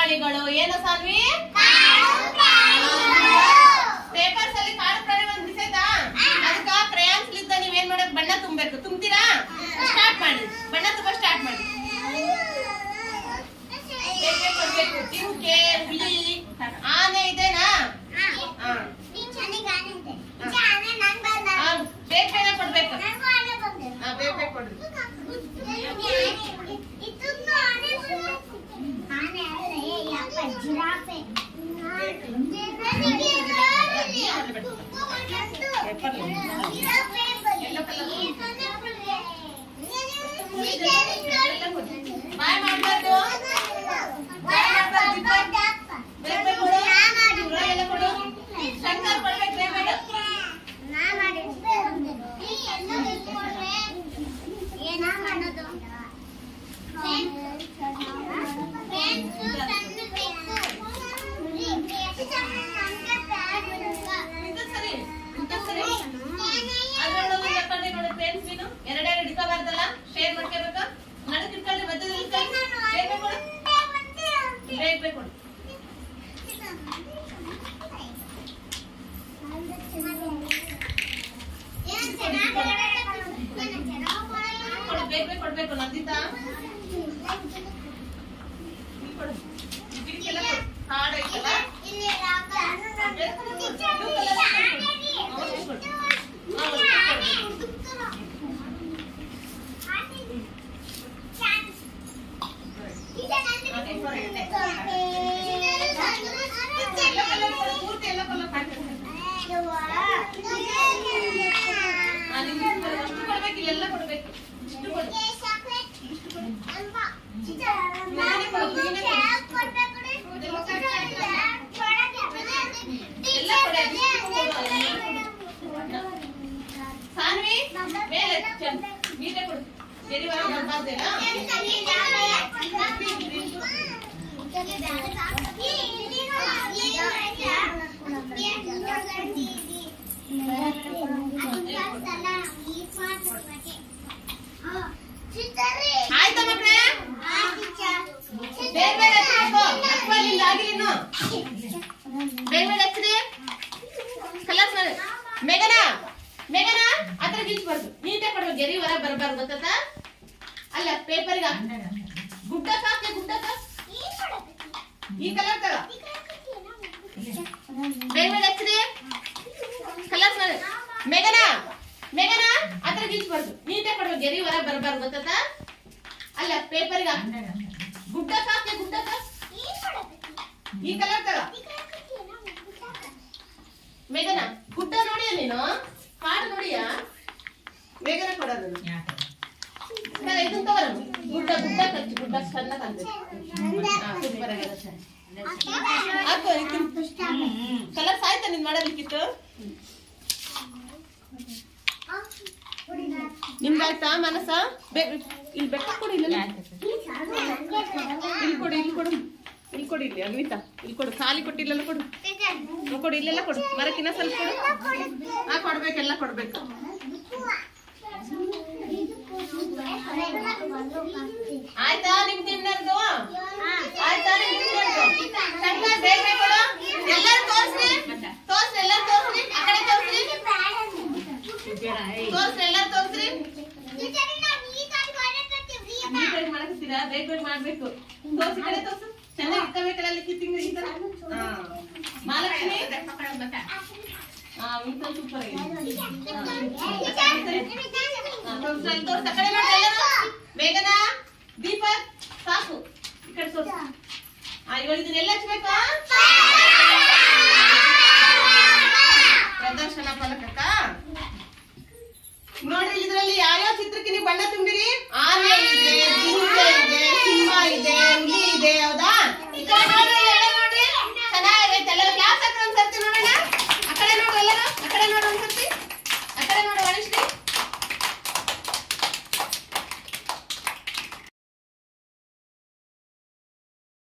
ಪ್ರಾಣಿಗಳು ಏನು ಸಾನ್ವಿ ಪೇಪರ್ಸ್ ಅಲ್ಲಿ ಕಾಡು ಪ್ರಾಣಿ ಒಂದು ಬಿಸೈತಾ ಅದಕ್ಕ ಕ್ರಯಾನ್ಸ್ ಲಿದ್ದ ನೀವೇನ್ ಮಾಡೋದು ಬಣ್ಣ ತುಂಬಬೇಕು ತುಂಬ್ತೀರಾ ಸ್ಟಾರ್ಟ್ ಮಾಡಿ ಬಣ್ಣ ತುಂಬ ಸ್ಟಾರ್ಟ್ ಮಾಡಿ ಬೇಗ ಬೇಗ ಕೊಡ್ಬೇಕು ಜಿಂಕೆ ಹುಲಿ ಆನೆ ಇದೆನಾ ಹಾ ಹಾ, ಬೇಗ ಬೇಗ ಕೊಡ್ಬೇಕು ಹಾ ಬೇಗ ಬೇಗ ಕೊಡ್ರಿ ಬಾಯ್ ಮಾಡ್ಬಾರ್ದು ಬೇಗ ಬೇಗ ಕೊಡು ಇವ್ರೆಲ್ಲ ಕೊಡು ಶಂಕರ್ ಕೊಡ್ಬೇಕು ಬೇಗ ಬೇಗ ಏನಾ ಮಾಡೋದು ಇದು ಸರಿ ಇದು ಸರಿ ಅದ್ರೊಳಗೆ ತಕೊಂಡೆ ನೋಡಿ ಫ್ರೆಂಡ್ಸ್ ನೀನು ಎರಡೆರಡು ಹಿಡ್ಕೋಬಾರ್ದಲ್ಲ ಶೇರ್ ಮಾಡ್ಕೋಬೇಕು ನಡಕ್ ಇಟ್ಕೊಳ್ಳಿ ಮಧ್ಯದಲ್ಲಿ ಇಟ್ಕೊಳ್ಳಿ. ಬೇಗ ಬೇಗ ಕೊಡು ಬೇಗ ಬೇಗ ಕೊಡು ಕೊಡು ಬೇಗ ಬೇಗ ಕೊಡ್ಬೇಕು ನಂದಿತಾ ಇಲ್ಲಿ ಕೊಡು ಇದಕ್ಕೆಲ್ಲ ಕೊಡು. ಕಾಡು ಐತಲ್ಲ ಎಲ್ಲ ಕಲರ್ ಕೊಡು ಪೂರ್ತಿ ಎಲ್ಲ ಕಲರ್ ಹಾಕ್ಬೇಕು ಹಾ, ನಿಮ್ಗೆ ಅಷ್ಟು ಕೊಡ್ಬೇಕು ಇಲ್ಲೆಲ್ಲ ಕೊಡ್ಬೇಕು ಇಷ್ಟು ಕೊಡು ಎಲ್ಲ ಕೊಡು ಸಾನ್ವಿ ಮೇಲೆ ಚೆನ್ನ ನೀಟೇ ಕೊಡು ಜರಿವಾರ ಮಾಡ್ಬಾರ್ದೇನಾ ಆಯ್ತಾ ಮಕ್ಳೇ ಬೇಗ ಬೇಗ ಹಚ್ಬೇಕು ಹಚ್ಬಾರ್ದು ಆಗಿಲ್ಲ ಇನ್ನು ಬೇಗ ಬೇಗ ಹಚ್ಚಿರಿ ಕಲರ್ಸ್ ಮಾಡಿ ಮೇಘನಾ ಮೇಘನಾ ಹತ್ರ ಗೀಚ್ಬಾರ್ದು ನೀಟೇ ಕೊಡ್ಬೇಕು ಗೆರಿ ಹೊರ ಬರಬಾರ್ದು ಗೊತ್ತಾ ಅಲ್ಲ ಪೇಪರ್ಗೆ ಗುಡ್ಡಕ್ಕ ಹಾಕಿ ಗುಡ್ಡಕ್ಕ ಈ ಕಲರ್ ತಗ ಬೇಗ ಬೇಗ ಹಚ್ಚಿರಿ ಕಲರ್ಸ್ ಮಾಡಿ ಮೇಘನಾ ಮೇಘನಾ ಹತ್ರ ಗೀಚ್ಬಾರ್ದು ನೀಟೇ ಕೊಡ್ಬೇಕು ಗೆರಿ ಹೊರ ಬರಬಾರ್ದು ಗೊತ್ತಾ ಅಲ್ಲ ಪೇಪರ್ಗೆ ಗುಡ್ಡಕ್ಕ ಹಾಕಿ ಗುಡ್ಡಕ್ಕ ಈ ಕಲರ್ ತಗ ಮೇಘನ ಗುಡ್ಡ ನೋಡಿಯ ನೀನು ಹಾಡು ನೋಡಿಯಾ ಮೇಘನ ಕೊಡೋದು ಮೇಲೆ ಇದನ್ನ ತಗೋರ ಗುಡ್ಡ ಗುಡ್ಡ ಕಚ್ಚು ಗುಡ್ಡ ಸಣ್ಣ ಕಂದು ಸೂಪರ್ ಆಗಿದೆ ಹಾಕು ಕಲರ್ಸ್ ಆಯ್ತಾ ನೀನ್ ಮಾಡಲಿಕ್ಕಿತ್ತು ನಿಮ್ದಾಯ್ತಾ ಮನಸ್ಸ ಬೇ- ಇಲ್ಲಿ ಬೆಟ್ಟ ಕೊಡು ಇಲ್ಲ ಇಲ್ಲಿ ಕೊಡು ಇಲ್ಲಿ ಕೊಡು ಇಲ್ಲಿ ಕೊಡು ಇಲ್ಲಿ ಅನ್ವಿತಾ ಇಲ್ಲಿ ಕೊಡು ಖಾಲಿ ಕೊಟ್ಟಿಲ್ಲ ಕೊಡು ಹ್ಮ್, ಕೊಡು ಇಲ್ಲೆಲ್ಲ ಕೊಡು ಮರಕ್ಕಿನ್ನ ಸ್ವಲ್ಪ ಕೊಡು ಹಾ ಕೊಡ್ಬೇಕೆಲ್ಲ ಕೊಡ್ಬೇಕು ಆಯ್ತಾ ನಿಮ್ ತಿನ್ನರ್ದು ಆಯ್ತಾ ನಿಮ್ ತಿನ್ನರ್ದು ಶಂಕರ್ ಬೇಗ ಬೇಗ ಕೊಡು ಎಲ್ಲರೂ ತೋರ್ಸ್ರಿ ತೋರ್ಸ್ರಿ ಎಲ್ಲರೂ ತೋರ್ಸ್ರಿ ಆ ಕಡೆ ತೋರ್ಸ್ರಿ ತೋರ್ಸ್ರಿ ಎಲ್ಲರೂ ತೋರ್ಸ್ರಿ ನೀಟಾಗಿ ಮಾಡಕತ್ತೀರಾ ಬೇಗ ಬೇಗ ಮಾಡ್ಬೇಕು ತೋರ್ಸಿ ಕಡೆ ತೋರ್ಸು ಚೆನ್ನಾಗಿ ಇಟ್ಕೋಬೇಕಲ್ಲ ಅಲ್ಲಿ ಕಿತ್ತಿಂಗ್ ಈ ತರ ಹಾ. ಮಹಾಲಕ್ಷ್ಮಿ ಹಾ ಮಿಂಕಲ್ ಸೂಪರ್ ಆಗಿದೆ ಹಾ, ತೋರ್ಸು, ಅಲ್ಲಿ ತೋರ್ಸು, ಆ ಕಡೆ ನೋಡಿ ಎಲ್ಲರೂ. ಬೇಗನ ದೀಪಕ್ ಸಾಕು ಈ ಕಡೆ ತೋರ್ಸು ಹಾ ಇವಾಗ ಇದನ್ನೆಲ್ಲ ಹಚ್ಬೇಕಾ